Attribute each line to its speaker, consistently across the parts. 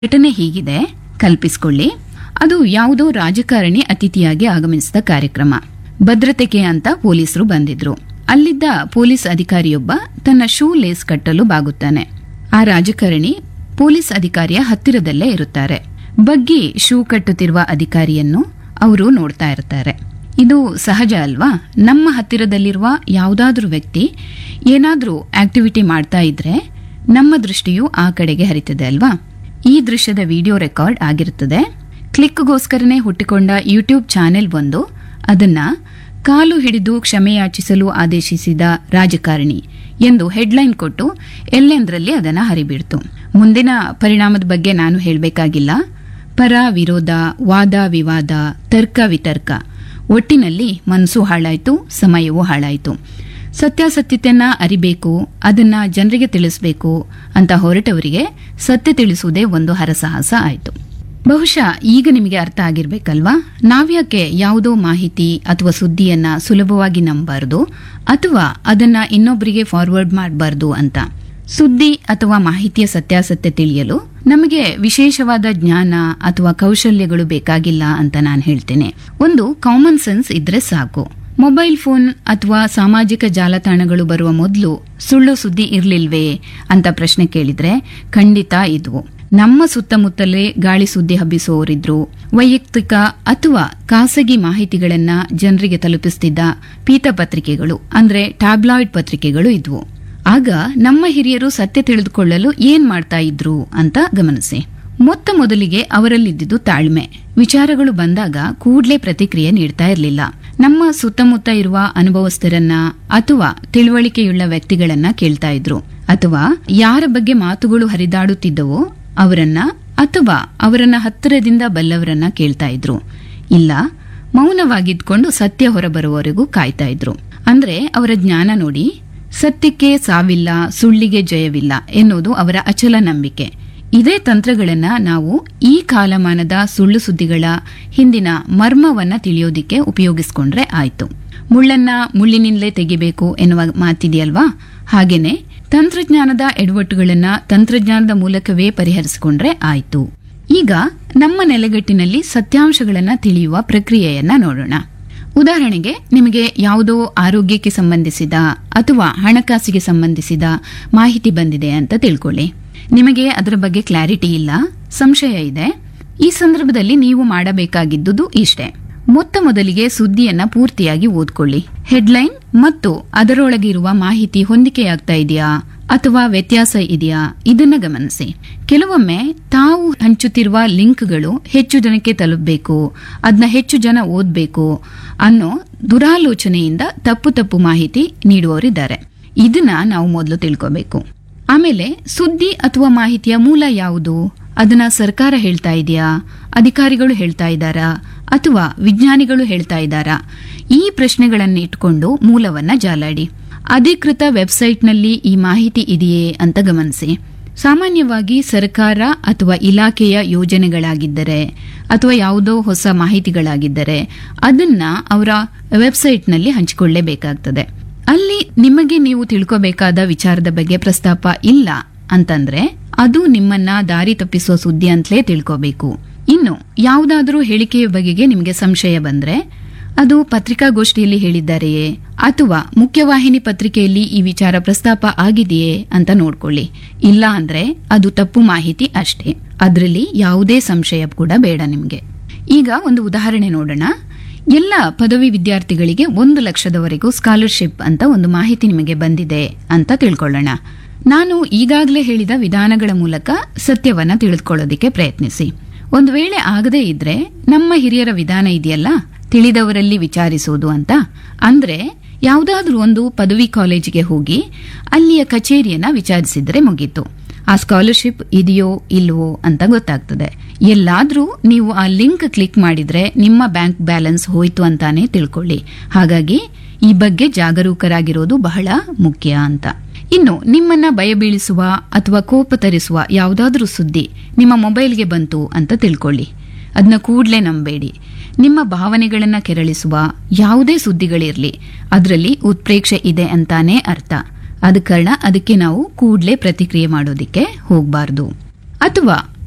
Speaker 1: ಘಟನೆ ಹೀಗಿದೆ ಕಲ್ಪಿಸಿಕೊಳ್ಳಿ ಅದು ಯಾವುದೋ ರಾಜಕಾರಣಿ ಅತಿಥಿಯಾಗಿ ಆಗಮಿಸಿದ ಕಾರ್ಯಕ್ರಮ ಭದ್ರತೆಗೆ ಅಂತ ಪೊಲೀಸರು ಬಂದಿದ್ರು ಅಲ್ಲಿದ್ದ ಪೊಲೀಸ್ ಅಧಿಕಾರಿಯೊಬ್ಬ ತನ್ನ ಶೂ ಲೇಸ್ ಕಟ್ಟಲು ಬಾಗುತ್ತಾನೆ ಆ ರಾಜಕಾರಣಿ ಪೊಲೀಸ್ ಅಧಿಕಾರಿಯ ಹತ್ತಿರದಲ್ಲೇ ಇರುತ್ತಾರೆ ಬಗ್ಗಿ ಶೂ ಕಟ್ಟುತ್ತಿರುವ ಅಧಿಕಾರಿಯನ್ನು ಅವರು ನೋಡ್ತಾ ಇರ್ತಾರೆ ಇದು ಸಹಜ ಅಲ್ವಾ ನಮ್ಮ ಹತ್ತಿರದಲ್ಲಿರುವ ಯಾವುದಾದ್ರೂ ವ್ಯಕ್ತಿ ಏನಾದ್ರೂ ಆಕ್ಟಿವಿಟಿ ಮಾಡ್ತಾ ಇದ್ರೆ ನಮ್ಮ ದೃಷ್ಟಿಯು ಆ ಕಡೆಗೆ ಹರಿತದೆ ಅಲ್ವಾ ಈ ದೃಶ್ಯದ ವಿಡಿಯೋ ರೆಕಾರ್ಡ್ ಆಗಿರುತ್ತದೆ ಕ್ಲಿಕ್ಗೋಸ್ಕರನೇ ಹುಟ್ಟಿಕೊಂಡ ಯೂಟ್ಯೂಬ್ ಚಾನೆಲ್ ಒಂದು ಅದನ್ನ ಕಾಲು ಹಿಡಿದು ಕ್ಷಮೆಯಾಚಿಸಲು ಆದೇಶಿಸಿದ ರಾಜಕಾರಣಿ ಎಂದು ಹೆಡ್ಲೈನ್ ಕೊಟ್ಟು ಎಲ್ಲೆಂದರಲ್ಲಿ ಅದನ್ನ ಹರಿಬಿಡ್ತು ಮುಂದಿನ ಪರಿಣಾಮದ ಬಗ್ಗೆ ನಾನು ಹೇಳಬೇಕಾಗಿಲ್ಲ ಪರ ವಿರೋಧ ವಾದ ವಿವಾದ ತರ್ಕ ವಿತರ್ಕ ಒಟ್ಟಿನಲ್ಲಿ ಮನಸ್ಸು ಹಾಳಾಯ್ತು ಸಮಯವೂ ಹಾಳಾಯ್ತು ಸತ್ಯಾಸತ್ಯತೆಯನ್ನ ಅರಿಬೇಕು ಅದನ್ನ ಜನರಿಗೆ ತಿಳಿಸಬೇಕು ಅಂತ ಹೊರಟವರಿಗೆ ಸತ್ಯ ತಿಳಿಸುವುದೇ ಒಂದು ಹರಸಾಹಸ ಆಯಿತು ಬಹುಶಃ ಈಗ ನಿಮಗೆ ಅರ್ಥ ಆಗಿರ್ಬೇಕಲ್ವಾ ನಾವ್ಯಾಕೆ ಯಾವುದೋ ಮಾಹಿತಿ ಅಥವಾ ಸುದ್ದಿಯನ್ನ ಸುಲಭವಾಗಿ ನಂಬಬಾರದು ಅಥವಾ ಅದನ್ನ ಇನ್ನೊಬ್ಬರಿಗೆ ಫಾರ್ವರ್ಡ್ ಮಾಡಬಾರ್ದು ಅಂತ ಸುದ್ದಿ ಅಥವಾ ಮಾಹಿತಿಯ ಸತ್ಯಾಸತ್ಯ ತಿಳಿಯಲು ನಮಗೆ ವಿಶೇಷವಾದ ಜ್ಞಾನ ಅಥವಾ ಕೌಶಲ್ಯಗಳು ಬೇಕಾಗಿಲ್ಲ ಅಂತ ನಾನು ಹೇಳ್ತೇನೆ ಒಂದು ಕಾಮನ್ ಸೆನ್ಸ್ ಇದ್ರೆ ಸಾಕು ಮೊಬೈಲ್ ಫೋನ್ ಅಥವಾ ಸಾಮಾಜಿಕ ಜಾಲತಾಣಗಳು ಬರುವ ಮೊದಲು ಸುಳ್ಳು ಸುದ್ದಿ ಇರ್ಲಿಲ್ವೇ ಅಂತ ಪ್ರಶ್ನೆ ಕೇಳಿದ್ರೆ ಖಂಡಿತ ಇದ್ವು ನಮ್ಮ ಸುತ್ತಮುತ್ತಲೇ ಗಾಳಿ ಸುದ್ದಿ ಹಬ್ಬಿಸುವವರಿದ್ರು ವೈಯಕ್ತಿಕ ಅಥವಾ ಖಾಸಗಿ ಮಾಹಿತಿಗಳನ್ನ ಜನರಿಗೆ ತಲುಪಿಸ್ತಿದ್ದ ಪೀತಪತ್ರಿಕೆಗಳು ಅಂದ್ರೆ ಟ್ಯಾಬ್ಲಾಯ್ಡ್ ಪತ್ರಿಕೆಗಳು ಇದ್ವು ಆಗ ನಮ್ಮ ಹಿರಿಯರು ಸತ್ಯ ತಿಳಿದುಕೊಳ್ಳಲು ಏನ್ ಮಾಡ್ತಾ ಇದ್ರು ಅಂತ ಗಮನಿಸಿ ಮೊತ್ತ ಮೊದಲಿಗೆ ಅವರಲ್ಲಿದ್ದುದು ತಾಳ್ಮೆ ವಿಚಾರಗಳು ಬಂದಾಗ ಕೂಡ್ಲೇ ಪ್ರತಿಕ್ರಿಯೆ ನೀಡ್ತಾ ಇರಲಿಲ್ಲ ನಮ್ಮ ಸುತ್ತಮುತ್ತ ಇರುವ ಅನುಭವಸ್ಥರನ್ನ ಅಥವಾ ತಿಳುವಳಿಕೆಯುಳ್ಳ ವ್ಯಕ್ತಿಗಳನ್ನ ಕೇಳ್ತಾ ಇದ್ರು ಅಥವಾ ಯಾರ ಬಗ್ಗೆ ಮಾತುಗಳು ಹರಿದಾಡುತ್ತಿದ್ದವೋ ಅವರನ್ನ ಅಥವಾ ಅವರನ್ನ ಹತ್ತಿರದಿಂದ ಬಲ್ಲವರನ್ನ ಕೇಳ್ತಾ ಇದ್ರು ಇಲ್ಲ ಮೌನವಾಗಿದ್ಕೊಂಡು ಸತ್ಯ ಹೊರಬರುವವರೆಗೂ ಕಾಯ್ತಾ ಇದ್ರು ಅಂದ್ರೆ ಅವರ ಜ್ಞಾನ ನೋಡಿ ಸತ್ಯಕ್ಕೆ ಸಾವಿಲ್ಲ ಸುಳ್ಳಿಗೆ ಜಯವಿಲ್ಲ ಎನ್ನುವುದು ಅವರ ಅಚಲ ನಂಬಿಕೆ ಇದೇ ತಂತ್ರಗಳನ್ನ ನಾವು ಈ ಕಾಲಮಾನದ ಸುಳ್ಳು ಸುದ್ದಿಗಳ ಹಿಂದಿನ ಮರ್ಮವನ್ನ ತಿಳಿಯೋದಿಕ್ಕೆ ಉಪಯೋಗಿಸ್ಕೊಂಡ್ರೆ ಆಯ್ತು ಮುಳ್ಳನ್ನ ಮುಳ್ಳಿನಿಂದಲೇ ತೆಗಿಬೇಕು ಎನ್ನುವ ಮಾತಿದೆಯಲ್ವಾ ಹಾಗೇನೆ ತಂತ್ರಜ್ಞಾನದ ಎಡವಟ್ಟುಗಳನ್ನ ತಂತ್ರಜ್ಞಾನದ ಮೂಲಕವೇ ಪರಿಹರಿಸಿಕೊಂಡ್ರೆ ಆಯ್ತು ಈಗ ನಮ್ಮ ನೆಲೆಗಟ್ಟಿನಲ್ಲಿ ಸತ್ಯಾಂಶಗಳನ್ನ ತಿಳಿಯುವ ಪ್ರಕ್ರಿಯೆಯನ್ನ ನೋಡೋಣ ಉದಾಹರಣೆಗೆ ನಿಮಗೆ ಯಾವುದೋ ಆರೋಗ್ಯಕ್ಕೆ ಸಂಬಂಧಿಸಿದ ಅಥವಾ ಹಣಕಾಸಿಗೆ ಸಂಬಂಧಿಸಿದ ಮಾಹಿತಿ ಬಂದಿದೆ ಅಂತ ತಿಳ್ಕೊಳ್ಳಿ ನಿಮಗೆ ಅದರ ಬಗ್ಗೆ ಕ್ಲಾರಿಟಿ ಇಲ್ಲ ಸಂಶಯ ಇದೆ ಈ ಸಂದರ್ಭದಲ್ಲಿ ನೀವು ಮಾಡಬೇಕಾಗಿದ್ದುದು ಇಷ್ಟೇ ಮೊತ್ತ ಮೊದಲಿಗೆ ಸುದ್ದಿಯನ್ನ ಪೂರ್ತಿಯಾಗಿ ಓದ್ಕೊಳ್ಳಿ ಹೆಡ್ಲೈನ್ ಮತ್ತು ಅದರೊಳಗಿರುವ ಮಾಹಿತಿ ಹೊಂದಿಕೆಯಾಗ್ತಾ ಇದೆಯಾ ಅಥವಾ ವ್ಯತ್ಯಾಸ ಇದೆಯಾ ಇದನ್ನ ಗಮನಿಸಿ ಕೆಲವೊಮ್ಮೆ ತಾವು ಹಂಚುತ್ತಿರುವ ಲಿಂಕ್ಗಳು ಹೆಚ್ಚು ಜನಕ್ಕೆ ತಲುಪಬೇಕು ಅದನ್ನ ಹೆಚ್ಚು ಜನ ಓದ್ಬೇಕು ಅನ್ನೋ ದುರಾಲೋಚನೆಯಿಂದ ತಪ್ಪು ತಪ್ಪು ಮಾಹಿತಿ ನೀಡುವವರಿದ್ದಾರೆ ಇದನ್ನ ನಾವು ಮೊದಲು ತಿಳ್ಕೋಬೇಕು ಆಮೇಲೆ ಸುದ್ದಿ ಅಥವಾ ಮಾಹಿತಿಯ ಮೂಲ ಯಾವುದು ಅದನ್ನ ಸರ್ಕಾರ ಹೇಳ್ತಾ ಇದೆಯಾ ಅಧಿಕಾರಿಗಳು ಹೇಳ್ತಾ ಇದ್ದಾರಾ ಅಥವಾ ವಿಜ್ಞಾನಿಗಳು ಹೇಳ್ತಾ ಇದ್ದಾರಾ ಈ ಪ್ರಶ್ನೆಗಳನ್ನ ಇಟ್ಕೊಂಡು ಮೂಲವನ್ನ ಜಾಲಾಡಿ ಅಧಿಕೃತ ವೆಬ್ಸೈಟ್ನಲ್ಲಿ ಈ ಮಾಹಿತಿ ಇದೆಯೇ ಅಂತ ಗಮನಿಸಿ ಸಾಮಾನ್ಯವಾಗಿ ಸರ್ಕಾರ ಅಥವಾ ಇಲಾಖೆಯ ಯೋಜನೆಗಳಾಗಿದ್ದರೆ ಅಥವಾ ಯಾವುದೋ ಹೊಸ ಮಾಹಿತಿಗಳಾಗಿದ್ದರೆ ಅದನ್ನ ಅವರ ವೆಬ್ಸೈಟ್ನಲ್ಲಿ ಹಂಚಿಕೊಳ್ಳೇಬೇಕಾಗ್ತದೆ ಅಲ್ಲಿ ನಿಮಗೆ ನೀವು ತಿಳ್ಕೋಬೇಕಾದ ವಿಚಾರದ ಬಗ್ಗೆ ಪ್ರಸ್ತಾಪ ಇಲ್ಲ ಅಂತಂದ್ರೆ ಅದು ನಿಮ್ಮನ್ನ ದಾರಿ ತಪ್ಪಿಸುವ ಸುದ್ದಿ ಅಂತಲೇ ತಿಳ್ಕೋಬೇಕು ಇನ್ನು ಯಾವುದಾದ್ರೂ ಹೇಳಿಕೆಯ ಬಗೆಗೆ ನಿಮಗೆ ಸಂಶಯ ಬಂದ್ರೆ ಅದು ಪತ್ರಿಕಾಗೋಷ್ಠಿಯಲ್ಲಿ ಹೇಳಿದ್ದಾರೆಯೇ ಅಥವಾ ಮುಖ್ಯವಾಹಿನಿ ಪತ್ರಿಕೆಯಲ್ಲಿ ಈ ವಿಚಾರ ಪ್ರಸ್ತಾಪ ಆಗಿದೆಯೇ ಅಂತ ನೋಡ್ಕೊಳ್ಳಿ ಇಲ್ಲ ಅಂದ್ರೆ ಅದು ತಪ್ಪು ಮಾಹಿತಿ ಅಷ್ಟೇ ಅದರಲ್ಲಿ ಯಾವುದೇ ಸಂಶಯ ಕೂಡ ಬೇಡ ನಿಮಗೆ ಈಗ ಒಂದು ಉದಾಹರಣೆ ನೋಡೋಣ ಎಲ್ಲ ಪದವಿ ವಿದ್ಯಾರ್ಥಿಗಳಿಗೆ ಒಂದು ಲಕ್ಷದವರೆಗೂ ಸ್ಕಾಲರ್ಶಿಪ್ ಅಂತ ಒಂದು ಮಾಹಿತಿ ನಿಮಗೆ ಬಂದಿದೆ ಅಂತ ತಿಳ್ಕೊಳ್ಳೋಣ ನಾನು ಈಗಾಗಲೇ ಹೇಳಿದ ವಿಧಾನಗಳ ಮೂಲಕ ಸತ್ಯವನ್ನ ತಿಳಿದುಕೊಳ್ಳೋದಿಕ್ಕೆ ಪ್ರಯತ್ನಿಸಿ ಒಂದು ವೇಳೆ ಆಗದೇ ಇದ್ರೆ ನಮ್ಮ ಹಿರಿಯರ ವಿಧಾನ ಇದೆಯಲ್ಲ ತಿಳಿದವರಲ್ಲಿ ವಿಚಾರಿಸುವುದು ಅಂತ ಅಂದ್ರೆ ಯಾವುದಾದ್ರೂ ಒಂದು ಪದವಿ ಕಾಲೇಜಿಗೆ ಹೋಗಿ ಅಲ್ಲಿಯ ಕಚೇರಿಯನ್ನ ವಿಚಾರಿಸಿದ್ರೆ ಮುಗೀತು ಆ ಸ್ಕಾಲರ್ಶಿಪ್ ಇದೆಯೋ ಇಲ್ವೋ ಅಂತ ಗೊತ್ತಾಗ್ತದೆ ಎಲ್ಲಾದ್ರೂ ನೀವು ಆ ಲಿಂಕ್ ಕ್ಲಿಕ್ ಮಾಡಿದ್ರೆ ನಿಮ್ಮ ಬ್ಯಾಂಕ್ ಬ್ಯಾಲೆನ್ಸ್ ಹೋಯ್ತು ಅಂತಾನೆ ತಿಳ್ಕೊಳ್ಳಿ ಹಾಗಾಗಿ ಈ ಬಗ್ಗೆ ಜಾಗರೂಕರಾಗಿರೋದು ಬಹಳ ಮುಖ್ಯ ಅಂತ ಇನ್ನು ನಿಮ್ಮನ್ನ ಭಯಬೀಳಿಸುವ ಅಥವಾ ಕೋಪ ತರಿಸುವ ಯಾವುದಾದ್ರೂ ಸುದ್ದಿ ನಿಮ್ಮ ಮೊಬೈಲ್ಗೆ ಬಂತು ಅಂತ ತಿಳ್ಕೊಳ್ಳಿ ಅದನ್ನ ಕೂಡ್ಲೇ ನಂಬೇಡಿ ನಿಮ್ಮ ಭಾವನೆಗಳನ್ನ ಕೆರಳಿಸುವ ಯಾವುದೇ ಸುದ್ದಿಗಳಿರ್ಲಿ ಅದರಲ್ಲಿ ಉತ್ಪ್ರೇಕ್ಷೆ ಇದೆ ಅಂತಾನೇ ಅರ್ಥ ಆದ ಕಾರಣ ಅದಕ್ಕೆ ನಾವು ಕೂಡ್ಲೇ ಪ್ರತಿಕ್ರಿಯೆ ಮಾಡೋದಿಕ್ಕೆ ಹೋಗಬಾರ್ದು ಅಥವಾ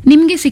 Speaker 1: ನಿಮ್ಗೆ